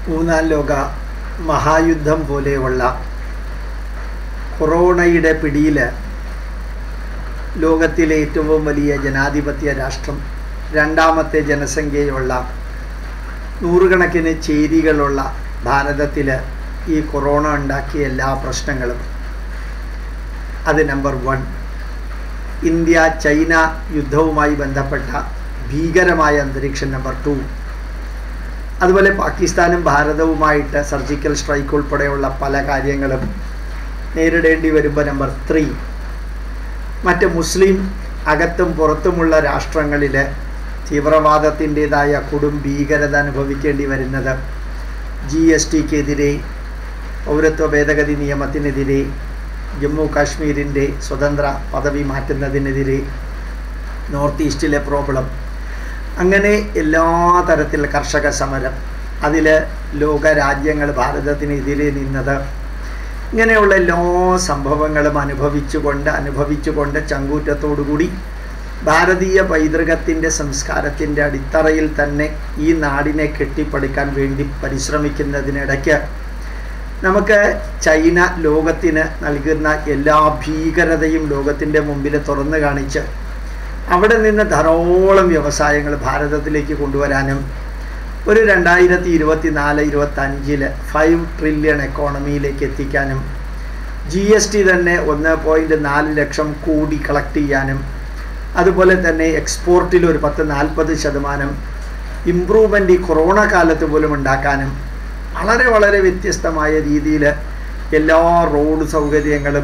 മൂന്നാം ലോക മഹായുദ്ധം പോലെയുള്ള കൊറോണയുടെ പിടിയിൽ ലോകത്തിലെ ഏറ്റവും വലിയ ജനാധിപത്യ രാഷ്ട്രം രണ്ടാമത്തെ ജനസംഖ്യയുള്ള നൂറുകണക്കിന് ചേരികളുള്ള ഭാരതത്തിൽ ഈ കൊറോണ ഉണ്ടാക്കിയ എല്ലാ പ്രശ്നങ്ങളും അത് നമ്പർ വൺ ഇന്ത്യ ചൈന യുദ്ധവുമായി ബന്ധപ്പെട്ട ഭീകരമായ അന്തരീക്ഷം നമ്പർ ടു അതുപോലെ പാകിസ്ഥാനും ഭാരതവുമായിട്ട് സർജിക്കൽ സ്ട്രൈക്ക് ഉൾപ്പെടെയുള്ള പല കാര്യങ്ങളും നേരിടേണ്ടി വരുമ്പോൾ നമ്പർ ത്രീ മറ്റ് മുസ്ലിം അകത്തും പുറത്തുമുള്ള രാഷ്ട്രങ്ങളിൽ തീവ്രവാദത്തിൻ്റെതായ കൊടും ഭീകരത അനുഭവിക്കേണ്ടി വരുന്നത് ജി എസ് ടിക്കെതിരെ പൗരത്വ ഭേദഗതി നിയമത്തിനെതിരെ ജമ്മു കാശ്മീരിൻ്റെ സ്വതന്ത്ര പദവി മാറ്റുന്നതിനെതിരെ നോർത്ത് ഈസ്റ്റിലെ പ്രോബ്ലം അങ്ങനെ എല്ലാ തരത്തിലുള്ള കർഷക സമരം അതിൽ ലോക രാജ്യങ്ങൾ ഭാരതത്തിനെതിരെ നിന്നത് ഇങ്ങനെയുള്ള എല്ലാ സംഭവങ്ങളും അനുഭവിച്ചുകൊണ്ട് അനുഭവിച്ചുകൊണ്ട് ചങ്കൂറ്റത്തോടുകൂടി ഭാരതീയ പൈതൃകത്തിൻ്റെ സംസ്കാരത്തിൻ്റെ അടിത്തറയിൽ തന്നെ ഈ നാടിനെ കെട്ടിപ്പടുക്കാൻ വേണ്ടി പരിശ്രമിക്കുന്നതിനിടയ്ക്ക് നമുക്ക് ചൈന ലോകത്തിന് നൽകുന്ന എല്ലാ ഭീകരതയും ലോകത്തിൻ്റെ മുമ്പിൽ തുറന്നു കാണിച്ച് അവിടെ നിന്ന് ധാരാളം വ്യവസായങ്ങൾ ഭാരതത്തിലേക്ക് കൊണ്ടുവരാനും ഒരു രണ്ടായിരത്തി ഇരുപത്തി നാല് ഇരുപത്തഞ്ചിൽ ഫൈവ് ട്രില്യൺ എക്കോണമിയിലേക്ക് എത്തിക്കാനും ജി എസ് ടി തന്നെ ഒന്ന് പോയിൻറ്റ് നാല് ലക്ഷം കോടി കളക്ട് ചെയ്യാനും അതുപോലെ തന്നെ എക്സ്പോർട്ടിൽ ഒരു പത്ത് നാൽപ്പത് ശതമാനം ഇമ്പ്രൂവ്മെൻ്റ് ഈ കൊറോണ കാലത്ത് പോലും ഉണ്ടാക്കാനും വളരെ വളരെ വ്യത്യസ്തമായ രീതിയിൽ എല്ലാ റോഡ് സൗകര്യങ്ങളും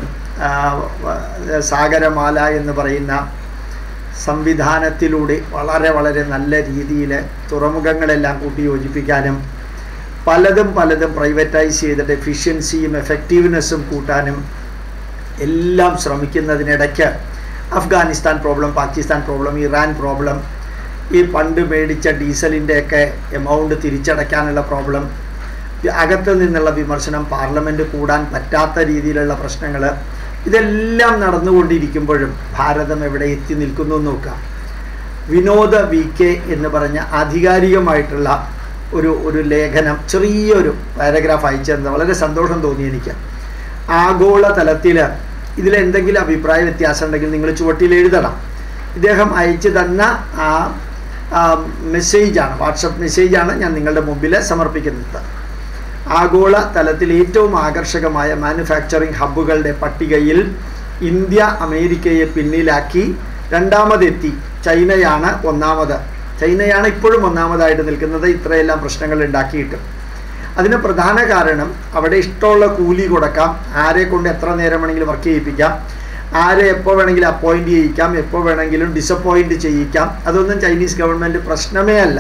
സാഗരമാല എന്ന് പറയുന്ന സംവിധാനത്തിലൂടെ വളരെ വളരെ നല്ല രീതിയിൽ തുറമുഖങ്ങളെല്ലാം കൂട്ടി യോജിപ്പിക്കാനും പലതും പലതും പ്രൈവറ്റൈസ് ചെയ്തിട്ട് എഫിഷ്യൻസിയും എഫക്റ്റീവ്നെസ്സും കൂട്ടാനും എല്ലാം ശ്രമിക്കുന്നതിനിടയ്ക്ക് Afghanistan problem Pakistan problem Iran problem ഈ പണ്ട് മേടിച്ച ഡീസലിൻ്റെയൊക്കെ എമൗണ്ട് തിരിച്ചടയ്ക്കാനുള്ള പ്രോബ്ലം അകത്ത് നിന്നുള്ള വിമർശനം പാർലമെൻറ്റ് കൂടാൻ പറ്റാത്ത രീതിയിലുള്ള പ്രശ്നങ്ങൾ ഇതെല്ലാം നടന്നുകൊണ്ടിരിക്കുമ്പോഴും ഭാരതം എവിടെ എത്തി നിൽക്കുന്നു എന്ന് നോക്കാം വിനോദ വി കെ എന്ന് പറഞ്ഞ ആധികാരികമായിട്ടുള്ള ഒരു ഒരു ലേഖനം ചെറിയൊരു പാരഗ്രാഫ് അയച്ചത് വളരെ സന്തോഷം തോന്നി എനിക്ക് ആഗോള തലത്തിൽ ഇതിലെന്തെങ്കിലും അഭിപ്രായ വ്യത്യാസം ഉണ്ടെങ്കിൽ നിങ്ങൾ ചുവട്ടിൽ എഴുതണം ഇദ്ദേഹം അയച്ചു തന്ന ആ മെസ്സേജാണ് വാട്സപ്പ് മെസ്സേജാണ് ഞാൻ നിങ്ങളുടെ മുമ്പിൽ സമർപ്പിക്കുന്നത് ആഗോള തലത്തിൽ ഏറ്റവും ആകർഷകമായ മാനുഫാക്ചറിംഗ് ഹബ്ബുകളുടെ പട്ടികയിൽ ഇന്ത്യ അമേരിക്കയെ പിന്നിലാക്കി രണ്ടാമതെത്തി ചൈനയാണ് ഒന്നാമത് ചൈനയാണ് ഇപ്പോഴും ഒന്നാമതായിട്ട് നിൽക്കുന്നത് ഇത്രയെല്ലാം പ്രശ്നങ്ങൾ ഉണ്ടാക്കിയിട്ട് അതിന് പ്രധാന കാരണം അവിടെ ഇഷ്ടമുള്ള കൂലി കൊടുക്കാം ആരെ കൊണ്ട് എത്ര നേരം വേണമെങ്കിലും വർക്ക് ചെയ്യിപ്പിക്കാം ആരെ എപ്പോൾ വേണമെങ്കിലും അപ്പോയിൻ്റ് ചെയ്യിക്കാം എപ്പോൾ വേണമെങ്കിലും ഡിസപ്പോയിൻ്റ് ചെയ്യിക്കാം അതൊന്നും ചൈനീസ് ഗവൺമെൻറ് പ്രശ്നമേ അല്ല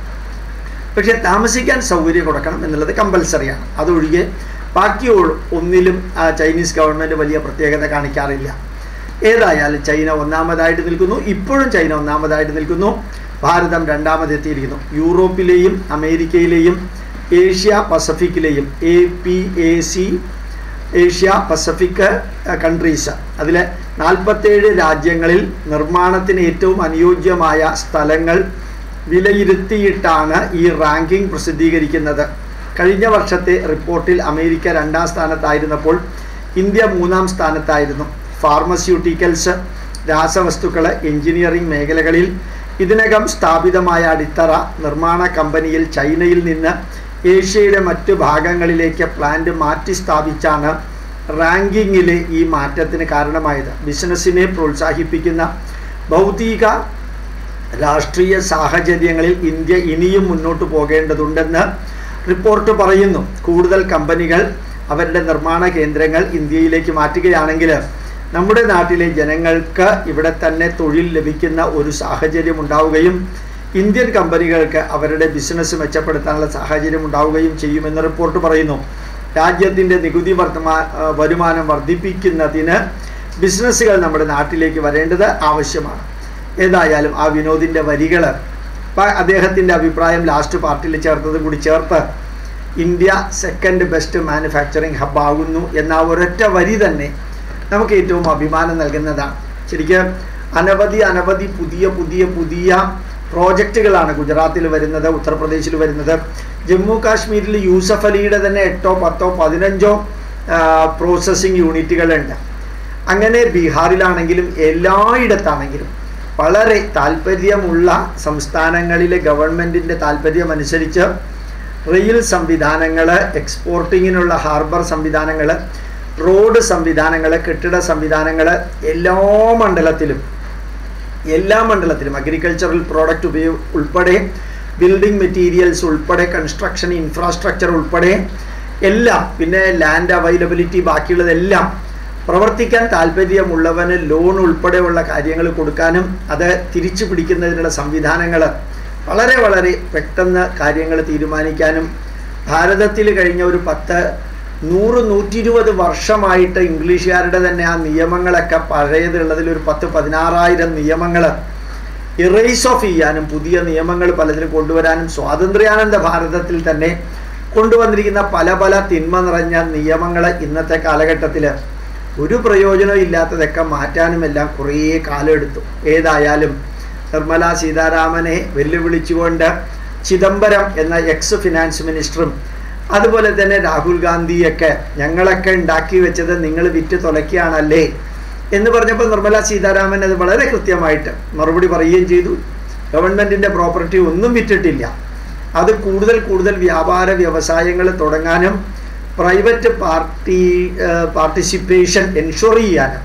പക്ഷേ താമസിക്കാൻ സൗകര്യം കൊടുക്കണം എന്നുള്ളത് കമ്പൽസറിയാണ് അതൊഴികെ ബാക്കി ഒന്നിലും ചൈനീസ് ഗവൺമെൻറ് വലിയ പ്രത്യേകത കാണിക്കാറില്ല ഏതായാലും ചൈന ഒന്നാമതായിട്ട് നിൽക്കുന്നു ഇപ്പോഴും ചൈന ഒന്നാമതായിട്ട് നിൽക്കുന്നു ഭാരതം രണ്ടാമതെത്തിയിരിക്കുന്നു യൂറോപ്പിലെയും അമേരിക്കയിലെയും ഏഷ്യ പസഫിക്കിലെയും A P A C Asia Pacific countries അതിൽ നാൽപ്പത്തേഴ് രാജ്യങ്ങളിൽ നിർമ്മാണത്തിന് ഏറ്റവും അനുയോജ്യമായ സ്ഥലങ്ങൾ വിലയിരുത്തിയിട്ടാണ് ഈ റാങ്കിംഗ് പ്രസിദ്ധീകരിക്കുന്നത് കഴിഞ്ഞ വർഷത്തെ റിപ്പോർട്ടിൽ അമേരിക്ക രണ്ടാം സ്ഥാനത്തായിരുന്നപ്പോൾ ഇന്ത്യ മൂന്നാം സ്ഥാനത്തായിരുന്നു ഫാർമസ്യൂട്ടിക്കൽസ് രാസവസ്തുക്കൾ എഞ്ചിനീയറിംഗ് മേഖലകളിൽ ഇതിനകം സ്ഥാപിതമായ അടിത്തറ നിർമ്മാണ കമ്പനിയിൽ ചൈനയിൽ നിന്ന് ഏഷ്യയുടെ മറ്റു ഭാഗങ്ങളിലേക്ക് പ്ലാന്റ് മാറ്റി സ്ഥാപിച്ചാണ് റാങ്കിങ്ങിലെ ഈ മാറ്റത്തിന് കാരണമായത് ബിസിനസ്സിനെ പ്രോത്സാഹിപ്പിക്കുന്ന ഭൗതിക രാഷ്ട്രീയ സാഹചര്യങ്ങളിൽ ഇന്ത്യ ഇനിയും മുന്നോട്ട് പോകേണ്ടതുണ്ടെന്ന് റിപ്പോർട്ട് പറയുന്നു കൂടുതൽ കമ്പനികൾ അവരുടെ നിർമ്മാണ കേന്ദ്രങ്ങൾ ഇന്ത്യയിലേക്ക് മാറ്റുകയാണെങ്കിൽ നമ്മുടെ നാട്ടിലെ ജനങ്ങൾക്ക് ഇവിടെ തന്നെ തൊഴിൽ ലഭിക്കുന്ന ഒരു സാഹചര്യം ഉണ്ടാവുകയും ഇന്ത്യൻ കമ്പനികൾക്ക് അവരുടെ ബിസിനസ് മെച്ചപ്പെടുത്താനുള്ള സാഹചര്യം ഉണ്ടാവുകയും ചെയ്യുമെന്ന് റിപ്പോർട്ട് പറയുന്നു രാജ്യത്തിൻ്റെ നികുതി വർദ്ധമാ വരുമാനം വർദ്ധിപ്പിക്കുന്നതിന് ബിസിനസ്സുകൾ നമ്മുടെ നാട്ടിലേക്ക് വരേണ്ടത് ആവശ്യമാണ് ഏതായാലും ആ വിനോദിൻ്റെ വരികൾ അദ്ദേഹത്തിൻ്റെ അഭിപ്രായം ലാസ്റ്റ് പാർട്ടിയിൽ ചേർത്തതും കൂടി ചേർത്ത് ഇന്ത്യ സെക്കൻഡ് ബെസ്റ്റ് മാനുഫാക്ചറിങ് ഹബ്ബാകുന്നു എന്ന ഒരൊറ്റ വരി തന്നെ നമുക്ക് ഏറ്റവും അഭിമാനം നൽകുന്നതാണ് ശരിക്കും അനവധി അനവധി പുതിയ പുതിയ പുതിയ പ്രോജക്റ്റുകളാണ് ഗുജറാത്തിൽ വരുന്നത് ഉത്തർപ്രദേശിൽ വരുന്നത് ജമ്മു കാശ്മീരിൽ യൂസഫ് അലിയുടെ തന്നെ എട്ടോ പത്തോ പതിനഞ്ചോ പ്രോസസ്സിംഗ് യൂണിറ്റുകളുണ്ട് അങ്ങനെ ബീഹാറിലാണെങ്കിലും എല്ലായിടത്താണെങ്കിലും വളരെ താല്പര്യമുള്ള സംസ്ഥാനങ്ങളിലെ ഗവൺമെൻറ്റിൻ്റെ താല്പര്യമനുസരിച്ച് റെയിൽ സംവിധാനങ്ങൾ എക്സ്പോർട്ടിങ്ങിനുള്ള ഹാർബർ സംവിധാനങ്ങൾ റോഡ് സംവിധാനങ്ങൾ കെട്ടിട സംവിധാനങ്ങൾ എല്ലാ മണ്ഡലത്തിലും എല്ലാ മണ്ഡലത്തിലും അഗ്രികൾച്ചറൽ പ്രോഡക്റ്റ് ഉപയോഗ ഉൾപ്പെടെ ബിൽഡിംഗ് മെറ്റീരിയൽസ് ഉൾപ്പെടെ കൺസ്ട്രക്ഷൻ ഇൻഫ്രാസ്ട്രക്ചർ ഉൾപ്പെടെ എല്ലാം പിന്നെ ലാൻഡ് അവൈലബിലിറ്റി ബാക്കിയുള്ളതെല്ലാം പ്രവർത്തിക്കാൻ താല്പര്യമുള്ളവന് ലോൺ ഉൾപ്പെടെയുള്ള കാര്യങ്ങൾ കൊടുക്കാനും അത് തിരിച്ചു പിടിക്കുന്നതിനുള്ള സംവിധാനങ്ങൾ വളരെ വളരെ പെട്ടെന്ന് കാര്യങ്ങൾ തീരുമാനിക്കാനും ഭാരതത്തിൽ കഴിഞ്ഞ ഒരു പത്ത് നൂറ് നൂറ്റി ഇരുപത് വർഷമായിട്ട് ഇംഗ്ലീഷുകാരുടെ തന്നെ ആ നിയമങ്ങളൊക്കെ പഴയതുള്ളതിൽ ഒരു പത്ത് പതിനാറായിരം നിയമങ്ങൾ ഇറേസ് ഓഫ് ചെയ്യാനും പുതിയ നിയമങ്ങൾ പലതിലും കൊണ്ടുവരാനും സ്വാതന്ത്ര്യാനന്ദ ഭാരതത്തിൽ തന്നെ കൊണ്ടുവന്നിരിക്കുന്ന പല പല തിന്മ നിറഞ്ഞ നിയമങ്ങൾ ഇന്നത്തെ കാലഘട്ടത്തിൽ ഒരു പ്രയോജനവും ഇല്ലാത്തതൊക്കെ മാറ്റാനും എല്ലാം കുറേ കാലം എടുത്തു ഏതായാലും നിർമ്മല സീതാരാമനെ വെല്ലുവിളിച്ചുകൊണ്ട് ചിദംബരം എന്ന എക്സ് ഫിനാൻസ് മിനിസ്റ്ററും അതുപോലെ തന്നെ രാഹുൽ ഗാന്ധിയൊക്കെ ഞങ്ങളൊക്കെ ഉണ്ടാക്കി വെച്ചത് നിങ്ങൾ വിറ്റ് തുലയ്ക്കുകയാണല്ലേ എന്ന് പറഞ്ഞപ്പോൾ നിർമ്മല സീതാരാമൻ അത് വളരെ കൃത്യമായിട്ട് മറുപടി പറയുകയും ചെയ്തു ഗവൺമെൻറ്റിൻ്റെ പ്രോപ്പർട്ടി ഒന്നും വിറ്റിട്ടില്ല അത് കൂടുതൽ കൂടുതൽ വ്യാപാര വ്യവസായങ്ങൾ തുടങ്ങാനും പ്രൈവറ്റ് പാർട്ടി പാർട്ടിസിപ്പേഷൻ എൻഷുർ ചെയ്യാനും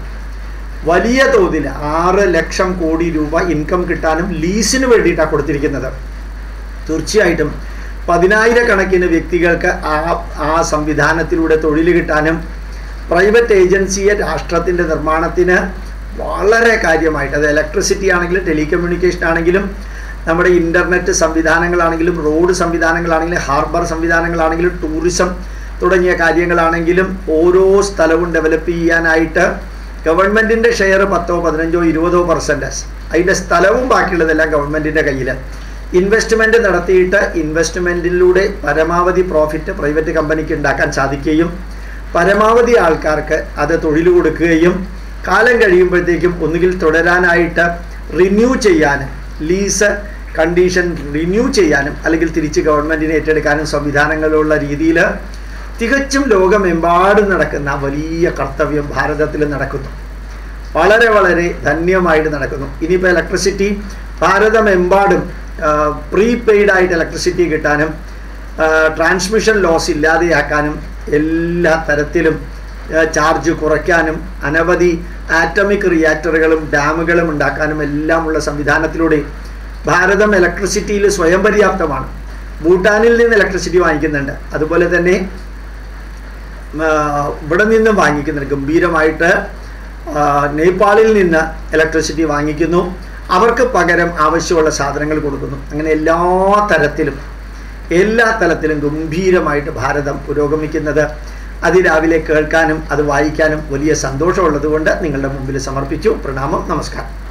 വലിയ തോതിൽ ആറ് ലക്ഷം കോടി രൂപ ഇൻകം കിട്ടാനും ലീസിന് വേണ്ടിയിട്ടാണ് കൊടുത്തിരിക്കുന്നത് തീർച്ചയായിട്ടും പതിനായിരക്കണക്കിന് വ്യക്തികൾക്ക് ആ ആ സംവിധാനത്തിലൂടെ തൊഴിൽ കിട്ടാനും പ്രൈവറ്റ് ഏജൻസിയെ രാഷ്ട്രത്തിൻ്റെ നിർമ്മാണത്തിന് വളരെ കാര്യമായിട്ട് അത് ഇലക്ട്രിസിറ്റി ആണെങ്കിലും ടെലികമ്മ്യൂണിക്കേഷൻ ആണെങ്കിലും നമ്മുടെ ഇൻ്റർനെറ്റ് സംവിധാനങ്ങളാണെങ്കിലും റോഡ് സംവിധാനങ്ങളാണെങ്കിലും ഹാർബർ സംവിധാനങ്ങളാണെങ്കിലും ടൂറിസം തുടങ്ങിയ കാര്യങ്ങളാണെങ്കിലും ഓരോ സ്ഥലവും ഡെവലപ്പ് ചെയ്യാനായിട്ട് ഗവൺമെൻറ്റിൻ്റെ ഷെയർ പത്തോ പതിനഞ്ചോ ഇരുപതോ പെർസെൻറ്റേജ് അതിൻ്റെ സ്ഥലവും ബാക്കിയുള്ളതെല്ലാം ഗവൺമെൻറ്റിൻ്റെ കയ്യിൽ ഇൻവെസ്റ്റ്മെൻറ്റ് നടത്തിയിട്ട് ഇൻവെസ്റ്റ്മെൻറ്റിലൂടെ പരമാവധി പ്രോഫിറ്റ് പ്രൈവറ്റ് കമ്പനിക്ക് ഉണ്ടാക്കാൻ സാധിക്കുകയും പരമാവധി ആൾക്കാർക്ക് അത് തൊഴിൽ കൊടുക്കുകയും കാലം കഴിയുമ്പോഴത്തേക്കും ഒന്നുകിൽ തുടരാനായിട്ട് റിന്യൂ ചെയ്യാനും ലീസ് കണ്ടീഷൻ റിന്യൂ ചെയ്യാനും അല്ലെങ്കിൽ തിരിച്ച് ഗവൺമെൻറ്റിനെ ഏറ്റെടുക്കാനും സംവിധാനങ്ങളുള്ള രീതിയിൽ തികച്ചും ലോകമെമ്പാടും നടക്കുന്ന വലിയ കർത്തവ്യം ഭാരതത്തിൽ നടക്കുന്നു വളരെ വളരെ ധന്യമായിട്ട് നടക്കുന്നു ഇനിയിപ്പോൾ ഇലക്ട്രിസിറ്റി ഭാരതമെമ്പാടും പ്രീപെയ്ഡ് ആയിട്ട് ഇലക്ട്രിസിറ്റി കിട്ടാനും ട്രാൻസ്മിഷൻ ലോസ് ഇല്ലാതെയാക്കാനും എല്ലാ തരത്തിലും ചാർജ് കുറയ്ക്കാനും അനവധി ആറ്റമിക് റിയാക്ടറുകളും ഡാമുകളും ഉണ്ടാക്കാനും എല്ലാമുള്ള സംവിധാനത്തിലൂടെ ഭാരതം ഇലക്ട്രിസിറ്റിയിൽ സ്വയം പര്യാപ്തമാണ് ഭൂട്ടാനിൽ നിന്ന് ഇലക്ട്രിസിറ്റി വാങ്ങിക്കുന്നുണ്ട് അതുപോലെ തന്നെ ഇവിടെ നിന്നും വാങ്ങിക്കുന്നുണ്ട് ഗംഭീരമായിട്ട് നേപ്പാളിൽ നിന്ന് ഇലക്ട്രിസിറ്റി വാങ്ങിക്കുന്നു അവർക്ക് പകരം ആവശ്യമുള്ള സാധനങ്ങൾ കൊടുക്കുന്നു അങ്ങനെ എല്ലാ തരത്തിലും എല്ലാ തലത്തിലും ഗംഭീരമായിട്ട് ഭാരതം പുരോഗമിക്കുന്നത് അതിരാവിലെ കേൾക്കാനും അത് വായിക്കാനും വലിയ സന്തോഷമുള്ളത് കൊണ്ട് നിങ്ങളുടെ മുമ്പിൽ സമർപ്പിച്ചു പ്രണാമം നമസ്കാരം